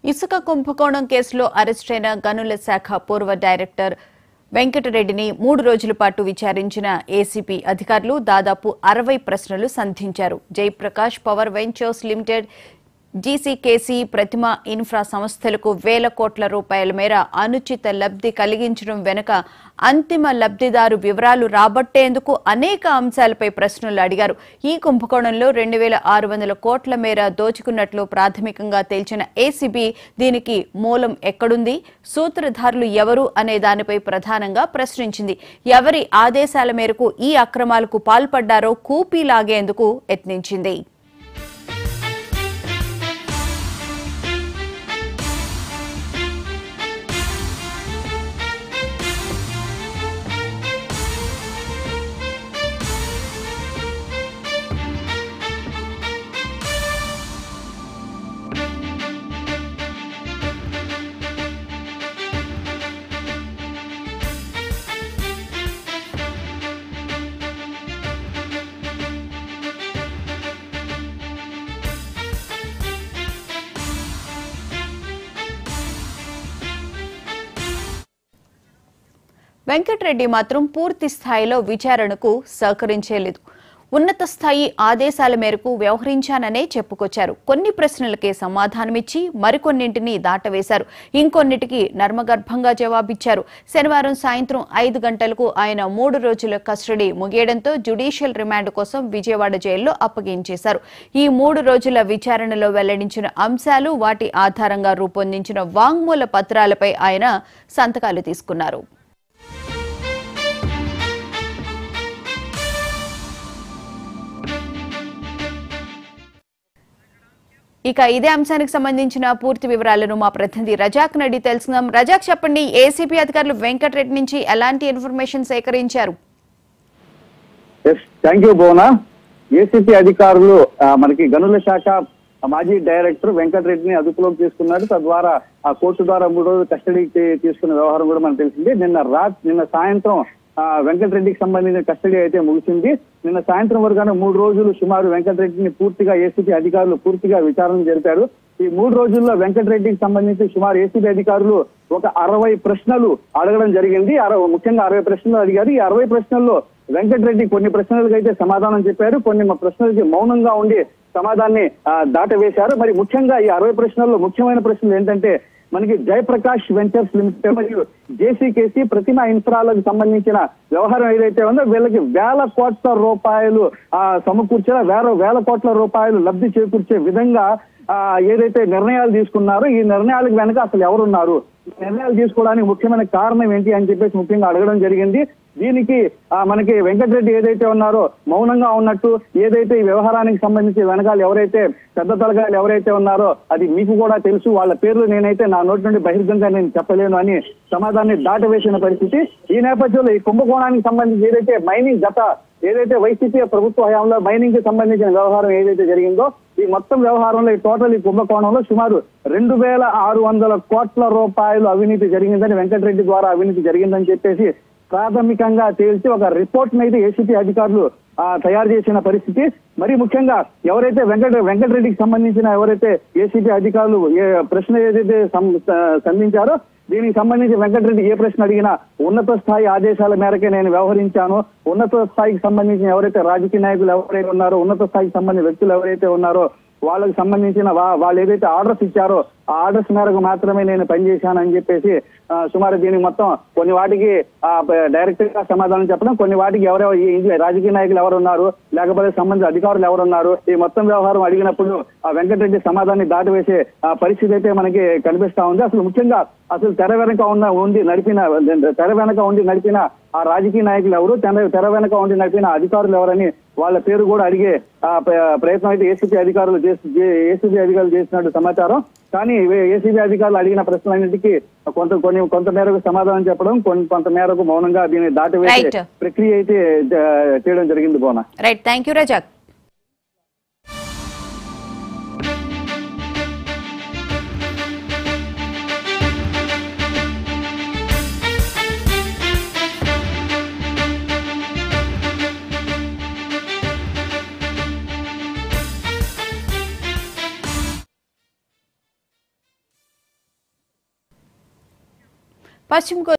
ఇసుక కుంభకోణం కేసులో అరెస్టైన గనుల శాఖ పూర్వ డైరెక్టర్ వెంకటరెడ్డిని మూడు రోజుల పాటు విచారించిన ఏసీపీ అధికారులు దాదాపు అరవై ప్రశ్నలు సంధించారు Jaiprakash Power Ventures Limited GCKC Prathima Infra సంస్థలకు వేల కోట్ల రూపాయల మేర అనుచిత లబ్ధి కలిగించడం వెనుక అంతిమ లబ్ధిదారు వివరాలు రాబట్టేందుకు అనేక అంశాలపై ప్రశ్నలు అడిగారు ఈ కుంభకోణంలో రెండు వేల ఆరు వందల కోట్ల మేర దోచుకున్నట్లు ప్రాథమికంగా తేల్చిన ఏసీబీ దీనికి మూలం ఎక్కడుంది సూత్రధారులు ఎవరు అనే దానిపై ప్రధానంగా ప్రశ్నించింది ఎవరి ఆదేశాల మేరకు ఈ అక్రమాలకు పాల్పడ్డారో కూపీ లాగేందుకు యత్నించింది వెంకటరెడ్డి మాత్రం పూర్తి స్థాయిలో విచారణకు సహకరించలేదు ఉన్నత స్థాయి ఆదేశాల మేరకు వ్యవహరించాననే చెప్పుకొచ్చారు కొన్ని ప్రశ్నలకే సమాధానమిచ్చి మరికొన్నింటిని దాటవేశారు ఇంకొన్నిటికి నర్మగర్భంగా జవాబిచ్చారు శనివారం సాయంత్రం ఐదు గంటలకు ఆయన మూడు రోజుల కస్టడీ ముగియడంతో జ్యుడిషియల్ రిమాండ్ కోసం విజయవాడ జైల్లో అప్పగించేశారు ఈ మూడు రోజుల విచారణలో వెల్లడించిన అంశాలు వాటి ఆధారంగా రూపొందించిన వాంగ్మూల పత్రాలపై ఆయన సంతకాలు తీసుకున్నారు ఇక ఇదే అంశానికి సంబంధించిన పూర్తి వివరాలను మా ప్రతినిధి రజాక్ నడి తెలుసుకుందాం రజాక్ చెప్పండి ఏసీపీ అధికారులు వెంకటరెడ్డి నుంచి ఎలాంటి ఇన్ఫర్మేషన్ సేకరించారు yes thank you Bhuvana ACP అధికారులు ఆ, మనకి గనుల శాఖ మాజీ డైరెక్టర్ వెంకటరెడ్డిని అదుపులోకి తీసుకున్నారు తద్వారా ఆ కోర్టు ద్వారా మూడు రోజులు కస్టడీకి తీసుకున్న వ్యవహారం కూడా మనకు తెలిసింది నిన్న రాత్ నిన్న సాయంత్రం ఆ, వెంకటరెడ్డికి సంబంధించిన కస్టడీ అయితే ముగిసింది నిన్న సాయంత్రం వరకు మూడు రోజులు సుమారు వెంకటరెడ్డిని పూర్తిగా ఏసీపీ అధికారులు పూర్తిగా విచారణ జరిపారు ఈ మూడు రోజుల్లో వెంకటరెడ్డికి సంబంధించి సుమారు ఏసీబీ అధికారులు ఒక అరవై ప్రశ్నలు అడగడం జరిగింది అరవై ముఖ్యంగా అరవై ప్రశ్నలు అడిగారు ఈ అరవై ప్రశ్నల్లో వెంకటరెడ్డి కొన్ని ప్రశ్నలకు అయితే సమాధానం చెప్పారు కొన్ని మా ప్రశ్నలకి మౌనంగా ఉండి సమాధానాన్ని ఆ, దాటవేశారు మరి ముఖ్యంగా ఈ అరవై ప్రశ్నల్లో ముఖ్యమైన ప్రశ్నలు ఏంటంటే మనకి జయప్రకాష్ వెంచర్స్ లిమిటెడ్ మరియు జేసీకేసీ ప్రతిమ ఇన్ఫ్రాలకు సంబంధించిన వ్యవహారం ఏదైతే ఉందో వీళ్ళకి వేల కోట్ల రూపాయలు ఆ, సమకూర్చిన వేల వేల కోట్ల రూపాయలు లబ్ధి చేకూర్చే విధంగా ఆ, ఏదైతే నిర్ణయాలు తీసుకున్నారో ఈ నిర్ణయాలకు వెనక అసలు ఎవరున్నారు ఈ నిర్ణయాలు తీసుకోవడానికి ముఖ్యమైన కారణం ఏంటి అని చెప్పేసి ముఖ్యంగా అడగడం జరిగింది దీనికి ఆ, మనకి వెంకటరెడ్డి ఏదైతే ఉన్నారో మౌనంగా ఉన్నట్టు ఏదైతే ఈ వ్యవహారానికి సంబంధించి వెనకాల ఎవరైతే పెద్ద తలగాలు ఎవరైతే ఉన్నారో అది మీకు కూడా తెలుసు వాళ్ళ పేర్లు నేనైతే నా నోటి నుండి బహిర్గంగా నేను చెప్పలేను అని సమాధానాన్ని దాటవేసిన పరిస్థితి ఈ నేపథ్యంలో ఈ కుంభకోణానికి సంబంధించి ఏదైతే మైనింగ్ గత ఏదైతే వైసీపీ ప్రభుత్వ హయాంలో మైనింగ్ కి సంబంధించిన వ్యవహారం ఏదైతే జరిగిందో ఈ మొత్తం వ్యవహారంలో ఈ టోటల్ ఈ కుంభకోణంలో సుమారు రెండు వేల ఆరు వందల కోట్ల రూపాయలు అవినీతి జరిగిందని వెంకటరెడ్డి ద్వారా అవినీతి జరిగిందని చెప్పేసి ప్రాథమికంగా తేల్చి ఒక రిపోర్ట్ అయితే ఏసీపీ అధికారులు ఆ, తయారు చేసిన పరిస్థితి మరి ముఖ్యంగా ఎవరైతే వెంకట వెంకటరెడ్డికి సంబంధించిన ఎవరైతే ఏసీపీ అధికారులు ఏ ప్రశ్న ఏదైతే సం- సంధించారో దీనికి సంబంధించి వెంకటరెడ్డి ఏ ప్రశ్న అడిగినా ఉన్నత స్థాయి ఆదేశాల మేరకే నేను వ్యవహరించాను ఉన్నత స్థాయికి సంబంధించిన ఎవరైతే రాజకీయ నాయకులు ఎవరైతే ఉన్నారో ఉన్నత స్థాయికి సంబంధించిన వ్యక్తులు ఎవరైతే ఉన్నారో వాళ్ళకి సంబంధించిన వా- వాళ్ళు ఏదైతే ఆర్డర్స్ ఇచ్చారో ఆ ఆర్డర్స్ మేరకు మాత్రమే నేను పనిచేశానని చెప్పేసి ఆ, సుమారు దీనికి మొత్తం కొన్ని వాటికి డైరెక్ట్ గా సమాధానం చెప్పడం కొన్ని వాటికి ఎవరెవరు ఈ ఈ రాజకీయ నాయకులు ఎవరు ఉన్నారు లేకపోతే సంబంధిత అధికారులు ఎవరు ఉన్నారు ఈ మొత్తం వ్యవహారం అడిగినప్పుడు ఆ వెంకటరెడ్డి సమాధానాన్ని దాటివేసే ఆ పరిస్థితి అయితే మనకి కనిపిస్తా ఉంది అసలు ముఖ్యంగా అసలు తెర వెనక ఉన్న ఉండి నడిపిన తెర వెనక ఉండి నడిపిన ఆ రాజకీయ నాయకులు ఎవరు తెర తెర వెనక ఉండి నడిపిన అధికారులు ఎవరని వాళ్ళ పేరు కూడా అడిగే ఆ ప్ర- ప్రయత్నం అయితే ఏసీపీ అధికారులు చేసి ఏసీబీ అధికారులు చేసినట్టు సమాచారం కానీ ఏసీబీ అధికారులు అడిగిన ప్రశ్నలన్నింటికి కొంత కొన్ని కొంత మేరకు సమాధానం చెప్పడం కొన్ని కొంత మేరకు మౌనంగా దీన్ని దాటివేసే Right. ప్రక్రియ అయితే ఆ, చేయడం జరిగింది బోనా right thank you Razak Paschima go-